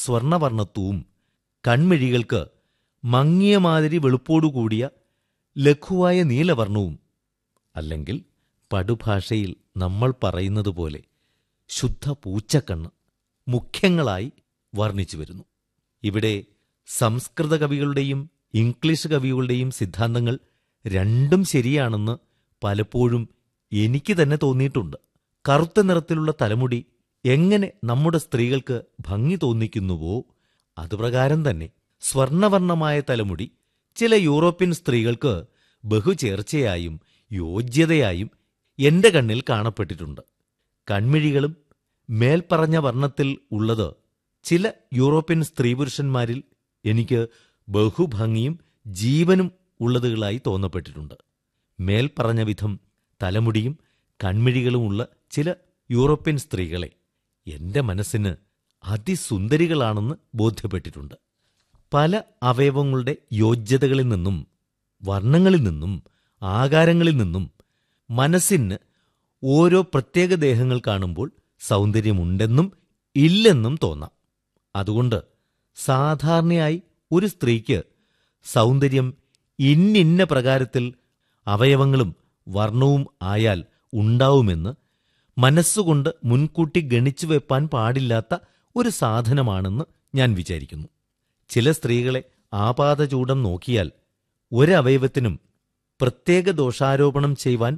സ്വർണവർണ്ണത്വവും കൺമിഴികൾക്ക് മങ്ങിയ മാതിരി വെളുപ്പോടുകൂടിയ ലഘുവായ നീലവർണ്ണവും അല്ലെങ്കിൽ പടുഭാഷയിൽ നമ്മൾ പറയുന്നത് പോലെ ശുദ്ധ പൂച്ചക്കണ്ണ് മുഖ്യങ്ങളായി വർണ്ണിച്ചു വരുന്നു ഇവിടെ സംസ്കൃത കവികളുടെയും ഇംഗ്ലീഷ് കവികളുടെയും സിദ്ധാന്തങ്ങൾ രണ്ടും ശരിയാണെന്ന് പലപ്പോഴും എനിക്ക് തന്നെ തോന്നിയിട്ടുണ്ട് കറുത്ത നിറത്തിലുള്ള തലമുടി എങ്ങനെ നമ്മുടെ സ്ത്രീകൾക്ക് ഭംഗി തോന്നിക്കുന്നുവോ അതുപ്രകാരം തന്നെ സ്വർണവർണ്ണമായ തലമുടി ചില യൂറോപ്യൻ സ്ത്രീകൾക്ക് ബഹുചേർച്ചയായും യോഗ്യതയായും എന്റെ കണ്ണിൽ കാണപ്പെട്ടിട്ടുണ്ട് കൺമിഴികളും മേൽപ്പറഞ്ഞ വർണ്ണത്തിൽ ഉള്ളത് ചില യൂറോപ്യൻ സ്ത്രീപുരുഷന്മാരിൽ എനിക്ക് ബഹുഭംഗിയും ജീവനും ഉള്ളതുകളായി തോന്നപ്പെട്ടിട്ടുണ്ട് മേൽപ്പറഞ്ഞ വിധം തലമുടിയും കൺമിഴികളുമുള്ള ചില യൂറോപ്യൻ സ്ത്രീകളെ എന്റെ മനസ്സിന് അതിസുന്ദരികളാണെന്ന് ബോധ്യപ്പെട്ടിട്ടുണ്ട് പല അവയവങ്ങളുടെ യോഗ്യതകളിൽ നിന്നും വർണ്ണങ്ങളിൽ നിന്നും ആകാരങ്ങളിൽ നിന്നും മനസ്സിന് ഓരോ പ്രത്യേക ദേഹങ്ങൾ കാണുമ്പോൾ സൗന്ദര്യമുണ്ടെന്നും ഇല്ലെന്നും തോന്നാം അതുകൊണ്ട് സാധാരണയായി ഒരു സ്ത്രീക്ക് സൗന്ദര്യം ഇന്നിന്ന പ്രകാരത്തിൽ അവയവങ്ങളും വർണ്ണവും ആയാൽ ഉണ്ടാവുമെന്ന് മനസ്സുകൊണ്ട് മുൻകൂട്ടി ഗണിച്ചു വെപ്പാൻ പാടില്ലാത്ത ഒരു സാധനമാണെന്ന് ഞാൻ വിചാരിക്കുന്നു ചില സ്ത്രീകളെ ആപാതചൂടം നോക്കിയാൽ ഒരവയവത്തിനും പ്രത്യേക ദോഷാരോപണം ചെയ്യുവാൻ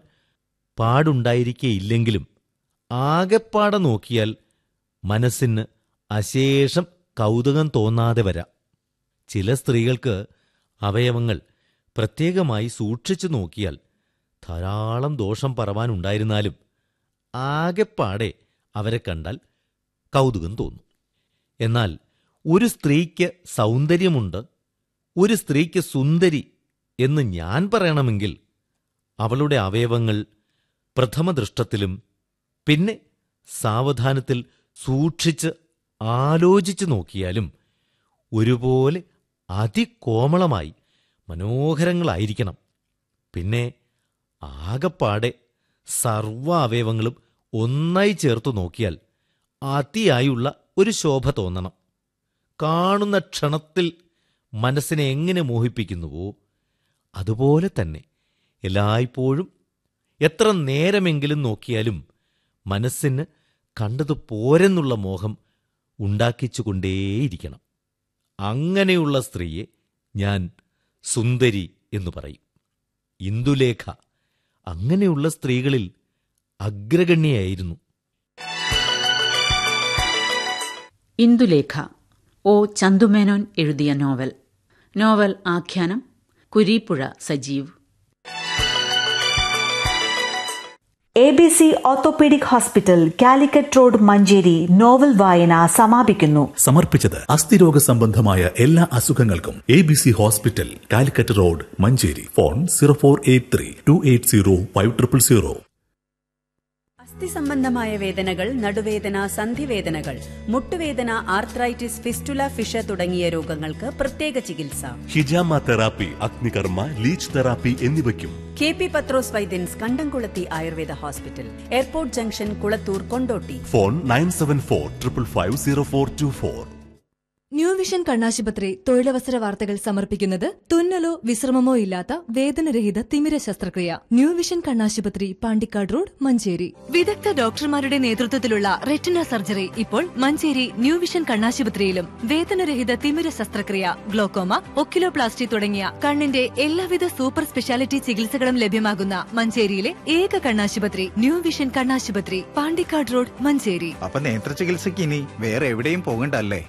പാടുണ്ടായിരിക്കേയില്ലെങ്കിലും ആകെപ്പാടെ നോക്കിയാൽ മനസ്സിന് അശേഷം കൗതുകം തോന്നാതെ വരാം ചില സ്ത്രീകൾക്ക് അവയവങ്ങൾ പ്രത്യേകമായി സൂക്ഷിച്ചു നോക്കിയാൽ ധാരാളം ദോഷം പറവാനുണ്ടായിരുന്നാലും ആകെപ്പാടെ അവരെ കണ്ടാൽ കൗതുകം തോന്നും എന്നാൽ ഒരു സ്ത്രീക്ക് സൗന്ദര്യമുണ്ട് ഒരു സ്ത്രീക്ക് സുന്ദരി എന്ന് ഞാൻ പറയണമെങ്കിൽ അവളുടെ അവയവങ്ങൾ പ്രഥമദൃഷ്ടത്തിലും പിന്നെ സാവധാനത്തിൽ സൂക്ഷിച്ച് ആലോചിച്ചു നോക്കിയാലും ഒരുപോലെ അതികോമളമായി മനോഹരങ്ങളായിരിക്കണം പിന്നെ ആകപ്പാടെ സർവ അവയവങ്ങളും ഒന്നായി ചേർത്തു നോക്കിയാൽ അതിയായുള്ള ഒരു ശോഭ തോന്നണം കാണുന്ന ക്ഷണത്തിൽ മനസ്സിനെ എങ്ങനെ മോഹിപ്പിക്കുന്നുവോ അതുപോലെ തന്നെ എല്ലായ്പ്പോഴും എത്ര നേരമെങ്കിലും നോക്കിയാലും മനസ്സിന് കണ്ടത് പോരെന്നുള്ള മോഹം ഉണ്ടാക്കിച്ചുകൊണ്ടേയിരിക്കണം അങ്ങനെയുള്ള സ്ത്രീയെ ഞാൻ സുന്ദരി എന്നു പറയും ഇന്ദുലേഖ അങ്ങനെയുള്ള സ്ത്രീകളിൽ അഗ്രഗണ്യയായിരുന്നു ഇന്ദുലേഖ ഒ ചന്തുമേനോൻ എഴുതിയ നോവൽ നോവൽ ആഖ്യാനം Kureepuzha Sajeev A B C orthopaedic hospital Calicut road Manjeri novel വായന സമാപിക്കുന്നു സമർപ്പിച്ചത് അസ്ഥിരോഗ സംബന്ധമായ എല്ലാ അസുഖങ്ങൾക്കും A B C hospital Calicut road Manjeri phone zero four eight three two eight zero five triple zero അസ്ഥി സംബന്ധമായ വേദനകൾ നടുവേദന സന്ധിവേദനകൾ മുട്ടുവേദന ആർത്രൈറ്റിസ് ഫിസ്റ്റുല ഫിഷ തുടങ്ങിയ രോഗങ്ങൾക്ക് പ്രത്യേക ചികിത്സ ഹിജാമ തെറാപ്പി അഗ്നികർമ്മ ലീച്ച് തെറാപ്പി എന്നിവയ്ക്കും K P Pathros Vaidyans Kandamkulathi Ayurveda hospital airport junction Kulathur Kondotty phone nine seven four triple five zero four two four new vision കണ്ണാശുപത്രി തൊഴിലവസര വാർത്തകൾ സമർപ്പിക്കുന്നത് തുന്നലോ വിശ്രമമോ ഇല്ലാത്ത വേദനരഹിത തിമിര ശസ്ത്രക്രിയ ന്യൂ വിഷൻ കണ്ണാശുപത്രി പാണ്ടിക്കാട് റോഡ് മഞ്ചേരി വിദഗ്ധ ഡോക്ടർമാരുടെ നേതൃത്വത്തിലുള്ള റെറ്റിന സർജറി ഇപ്പോൾ മഞ്ചേരി ന്യൂ വിഷൻ കണ്ണാശുപത്രിയിലും വേദനരഹിത തിമിര ശസ്ത്രക്രിയ ഗ്ലോക്കോമ ഒക്കിലോപ്ലാസ്റ്റി തുടങ്ങിയ കണ്ണിന്റെ എല്ലാവിധ സൂപ്പർ സ്പെഷ്യാലിറ്റി ചികിത്സകളും ലഭ്യമാകുന്ന മഞ്ചേരിയിലെ ഏക കണ്ണാശുപത്രി ന്യൂ വിഷൻ കണ്ണാശുപത്രി പാണ്ടിക്കാട് റോഡ് മഞ്ചേരി അപ്പൊ നേത്ര ചികിത്സയ്ക്ക് ഇനി വേറെ എവിടെയും പോകണ്ടല്ലേ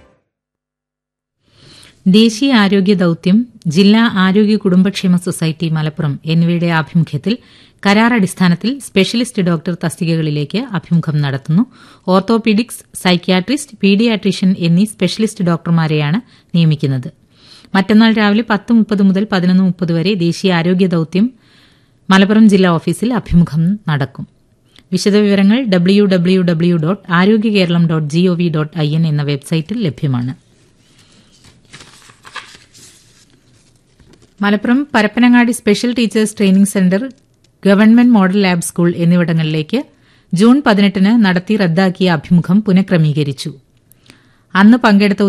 ദേശീയ ആരോഗ്യ ദൌത്യം ജില്ലാ ആരോഗ്യ കുടുംബക്ഷേമ സൊസൈറ്റി മലപ്പുറം എന്നിവയുടെ ആഭിമുഖ്യത്തിൽ കരാർ അടിസ്ഥാനത്തിൽ സ്പെഷ്യലിസ്റ്റ് ഡോക്ടർ തസ്തികകളിലേക്ക് അഭിമുഖം നടത്തുന്നു ഓർത്തോപീഡിക്സ് സൈക്യാട്രിസ്റ്റ് പീഡിയാട്രീഷ്യൻ എന്നീ സ്പെഷ്യലിസ്റ്റ് ഡോക്ടർമാരെയാണ് നിയമിക്കുന്നത് മറ്റന്നാൾ രാവിലെ പത്ത് മുപ്പത് മുതൽ പതിനൊന്ന് മുപ്പത് വരെ ദേശീയ ആരോഗ്യ ദൌത്യം മലപ്പുറം ജില്ലാ ഓഫീസിൽ അഭിമുഖം നടക്കും വിശദവിവരങ്ങൾ W W W dot Arogya Keralam dot GOV dot I N എന്ന വെബ്സൈറ്റിൽ ലഭ്യമാണ് Malappuram Parappanangadi special teachers training centre government model lab school എന്നിവിടങ്ങളിലേക്ക് ജൂൺ പതിനെട്ടിന് നടത്തി റദ്ദാക്കിയ അഭിമുഖം പുനഃക്രമീകരിച്ചു അന്ന് പങ്കെടുത്ത